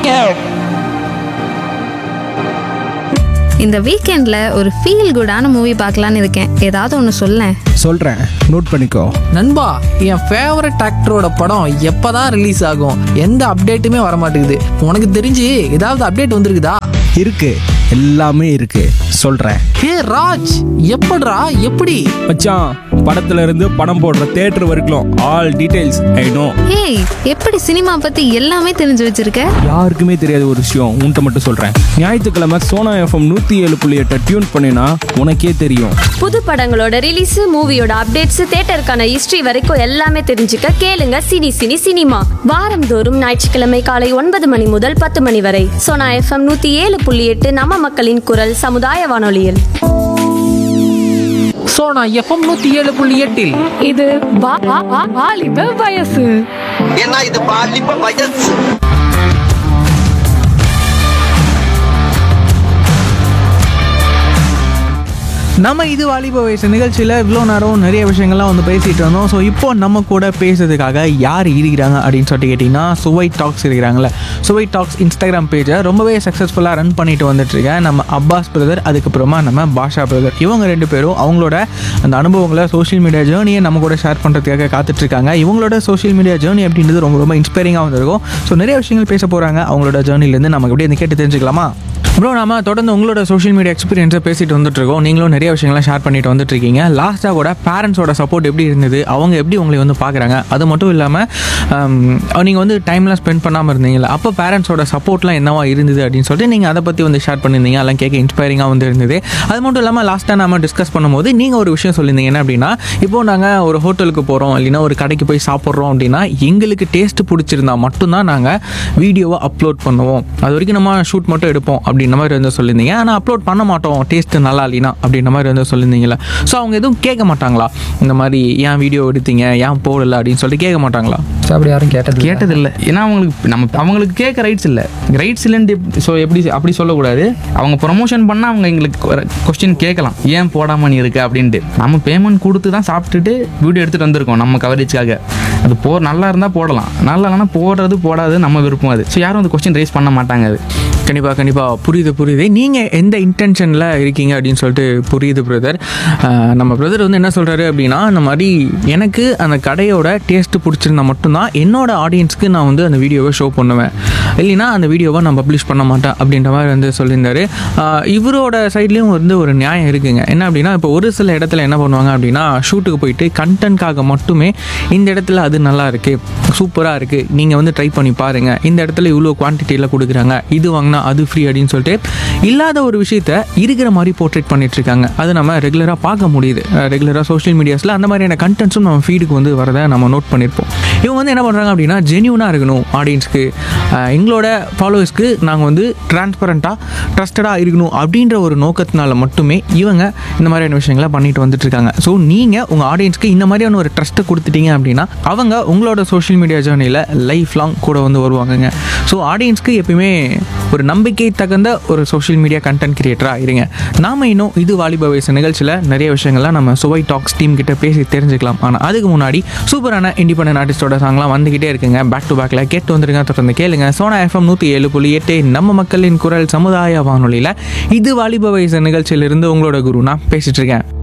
இந்த வீக்கெண்ட்ல ஒரு ஃபீல் குடான மூவி பார்க்கலான்னு இருக்கேன் ஏதாவது ஒன்று சொல்லேன் சொல்கிறேன் நோட் பண்ணிக்கோ நண்பா என் ஃபேவரட் ஆக்டரோட படம் எப்பதான் ரிலீஸ் ஆகும் எந்த அப்டேட்டுமே வர மாட்டேங்குது உனக்கு தெரிஞ்சு ஏதாவது அப்டேட் வந்திருக்குதா இருக்கு எல்லாமே இருக்கு சொல்கிறேன் ஹே ராஜ் எப்படிடா எப்படி மச்சான் படத்துல இருந்து படம் போடுற தேட்டர் வரைக்கும் ஆல் டீடைல்ஸ் ஐ நோ ஏய் எப்படி சினிமா பத்தி எல்லாமே தெரிஞ்சு வச்சிருக்க யாருக்குமே தெரியாத ஒரு விஷயம் உன்கிட்ட மட்டும் சொல்கிறேன் ஞாயிற்றுக்கிழமை சோனா எஃப்எம் நூற்றி ஏழு புள்ளி எட்டை டியூன் பண்ணினா உனக்கே தெரியும் புது படங்களோட ரிலீஸ் மூவியோட அப்டேட்ஸ் தியேட்டருக்கான ஹிஸ்டரி வரைக்கும் எல்லாமே தெரிஞ்சுக்க கேளுங்க சினி சினி சினிமா வாரந்தோறும் ஞாயிற்றுக்கிழமை காலை ஒன்பது மணி முதல் பத்து மணி வரை சோனா எஃப்எம் நூத்தி ஏழு புள்ளி எட்டு நம்ம மக்களின் குரல் சமுதாய வானொலியில் ஸோ நான் எஃப்எம் நூற்றி ஏழு புள்ளி எட்டில் இது வா- வா- வா- வாலிப வயசு ஏன்னா இது பாலிப்ப வயசு நம்ம இது வாலிப வயசு நிகழ்ச்சியில் இவ்வளோ நேரம் நிறைய விஷயங்கள்லாம் வந்து பேசிகிட்டு இருந்தோம் ஸோ இப்போ நம்ம கூட பேசுறதுக்காக யார் இருக்கிறாங்க அப்படின்னு சொல்லிட்டு கேட்டிங்கன்னா சுவை டாக்ஸ் இருக்கிறாங்களே சுவை டாக்ஸ் இன்ஸ்டாகிராம் பேஜை ரொம்பவே சக்ஸஸ்ஃபுல்லாக ரன் பண்ணிட்டு வந்துட்டு இருக்கேன் நம்ம அப்பாஸ் பிரதர் அதுக்கப்புறமா நம்ம பாஷா பிரதர் இவங்க ரெண்டு பேரும் அவங்களோட அந்த அனுபவங்களை சோஷியல் மீடியா ஜேர்னியை நம்ம கூட ஷேர் பண்ணுறதுக்காக காத்துட்ருக்காங்க இவங்களோட சோஷியல் மீடியா ஜேர்னி அப்படின்றது ரொம்ப ரொம்ப இன்ஸ்பைரிங்காக வந்திருக்கும் ஸோ நிறைய விஷயங்கள் பேச போகிறாங்க அவங்களோட ஜேர்னிலேருந்து நமக்கு எப்படி கேட்டு தெரிஞ்சுக்கலாமா ப்ரோ நாம தொடர்ந்து உங்களோட சோஷியல் மீடியா எக்ஸ்பீரியன்ஸை பேசிட்டு வந்துட்டு இருக்கோம் நீங்களும் நிறைய விஷயங்கள்லாம் ஷேர் பண்ணிட்டு வந்துட்டு இருக்கீங்க லாஸ்ட்டாக கூட பேரண்ட்ஸோட சப்போர்ட் எப்படி இருந்தது அவங்க எப்படி உங்களை வந்து பார்க்குறாங்க அது மட்டும் இல்லாமல் நீங்கள் வந்து டைம்லாம் ஸ்பெண்ட் பண்ணாமல் இருந்தீங்களா அப்போ பேரண்ட்ஸோட சப்போர்ட்லாம் என்னவா இருந்தது அப்படின்னு சொல்லிட்டு நீங்கள் அதை பற்றி வந்து ஷேர் பண்ணியிருந்தீங்க அதெல்லாம் கேட்க இன்ஸ்பைரிங்காக வந்து இருந்தது அது மட்டும் இல்லாமல் லாஸ்ட்டாக நம்ம டிஸ்கஸ் பண்ணும்போது நீங்கள் ஒரு விஷயம் சொல்லியிருந்தீங்க என்ன அப்படின்னா இப்போ நாங்கள் ஒரு ஹோட்டலுக்கு போகிறோம் இல்லைன்னா ஒரு கடைக்கு போய் சாப்பிட்றோம் அப்படின்னா எங்களுக்கு டேஸ்ட் பிடிச்சிருந்தா மட்டும்தான் நாங்கள் வீடியோவை அப்லோட் பண்ணுவோம் அது வரைக்கும் நம்ம ஷூட் மட்டும் எடுப்போம் அப்படின்ற மாதிரி வந்து சொல்லியிருந்தீங்க ஆனால் அப்லோட் பண்ண மாட்டோம் டேஸ்ட் நல்லா இல்லைனா அப்படின்ற மாதிரி வந்து சொல்லியிருந்தீங்களா ஸோ அவங்க எதுவும் கேட்க மாட்டாங்களா இந்த மாதிரி ஏன் வீடியோ எடுத்தீங்க ஏன் போடல அப்படின்னு சொல்லிட்டு கேட்க மாட்டாங்களா அப்படி யாரும் கேட்டது கேட்டதில்லை ஏன்னா அவங்களுக்கு நம்ம அவங்களுக்கு கேட்க ரைட்ஸ் இல்லை ரைட்ஸ் இல்லைன்னு ஸோ எப்படி அப்படி சொல்லக்கூடாது அவங்க ப்ரொமோஷன் பண்ணால் அவங்க எங்களுக்கு கொஸ்டின் கேட்கலாம் ஏன் போடாமல் நீ இருக்க அப்படின்ட்டு நம்ம பேமெண்ட் கொடுத்து தான் சாப்பிட்டுட்டு வீடியோ எடுத்துகிட்டு வந்திருக்கோம் நம்ம கவரேஜ்க்காக அது போ நல்லா இருந்தால் போடலாம் நல்லா இல்லைன்னா போடுறது போடாது நம்ம விருப்பம் அது ஸோ யாரும் அந்த கொஸ்டின் ரைஸ் பண்ண மாட்டாங்க அது கண்டிப்பாக கண்டிப்பாக புரியுது புரியுது நீங்கள் எந்த இன்டென்ஷனில் இருக்கீங்க அப்படின்னு சொல்லிட்டு புரியுது பிரதர் நம்ம பிரதர் வந்து என்ன சொல்கிறாரு அப்படின்னா இந்த மாதிரி எனக்கு அந்த கடையோட டேஸ்ட்டு பிடிச்சிருந்தா மட்டும்தான் என்னோட ஆடியன்ஸ்க்கு நான் வந்து அந்த வீடியோவை ஷோ பண்ணுவேன் இல்லைன்னா அந்த வீடியோவை நான் பப்ளிஷ் பண்ண மாட்டேன் அப்படின்ற மாதிரி வந்து சொல்லியிருந்தாரு ஆஹ் இவரோட சைட்லேயும் வந்து ஒரு நியாயம் இருக்குங்க என்ன அப்படின்னா இப்போ ஒரு சில இடத்துல என்ன பண்ணுவாங்க அப்படின்னா ஷூட்டுக்கு போயிட்டு கண்டென்ட்காக மட்டுமே இந்த இடத்துல அது நல்லா இருக்குது சூப்பராக இருக்குது நீங்கள் வந்து ட்ரை பண்ணி பாருங்கள் இந்த இடத்துல இவ்வளோ குவான்டிட்டியில் கொடுக்குறாங்க இது வாங்கினா அது ஃப்ரீ அப்படின்னு சொல்லிட்டு இல்லாத ஒரு விஷயத்த இருக்கிற மாதிரி போர்ட்ரேட் பண்ணிட்டு இருக்காங்க அது நம்ம ரெகுலராக பார்க்க முடியுது ரெகுலராக சோஷியல் மீடியாஸில் அந்த மாதிரியான கண்டென்ட்ஸும் நம்ம ஃபீடுக்கு வந்து வரதை நம்ம நோட் பண்ணியிருப்போம் இவங்க வந்து என்ன பண்ணுறாங்க அப்படின்னா ஜென்யூனாக இருக்கணும் ஆடியன்ஸ்க்கு எங்களோட ஃபாலோவர்ஸ்க்கு நாங்கள் வந்து டிரான்ஸ்பரண்ட்டாக ட்ரஸ்டடாக இருக்கணும் அப்படின்ற ஒரு நோக்கத்தினால மட்டுமே இவங்க இந்த மாதிரியான விஷயங்களை பண்ணிட்டு வந்துட்டு இருக்காங்க ஸோ நீங்கள் உங்கள் ஆடியன்ஸ்க்கு இந்த மாதிரியான ஒரு ட்ரஸ்ட்டை கொடுத்துட்டீங்க அப்படின்னா அவங்க உங்களோட சோஷியல் மீடியா ஜேர்னியில் லைஃப் லாங் கூட வந்து வருவாங்கங்க ஸோ ஆடியன்ஸ்க்கு எப்பயுமே ஒரு நம்பிக்கை தகுந்த ஒரு சோஷியல் மீடியா கண்டென்ட் கிரியேட்டராக இருங்க நாம இன்னும் இது வாலிப வயசு நிகழ்ச்சியில் நிறைய விஷயங்கள்லாம் நம்ம சுவை டாக்ஸ் டீம் கிட்ட பேசி தெரிஞ்சுக்கலாம் ஆனால் அதுக்கு முன்னாடி சூப்பரான இண்டிபெண்டன்ட் ஆர்டிஸ்டோட சாங்லாம் வந்துகிட்டே இருக்குங்க பேக் டு பேக்கில் கேட்டு வந்துருங்க தொடர்ந்து கேளுங்க சோனா எஃப்எம் நூற்றி ஏழு புள்ளி எட்டு நம்ம மக்களின் குரல் சமுதாய வானொலியில் இது வாலிப வயசு நிகழ்ச்சியிலிருந்து உங்களோட குரு நான் பேசிட்டு இருக்கேன்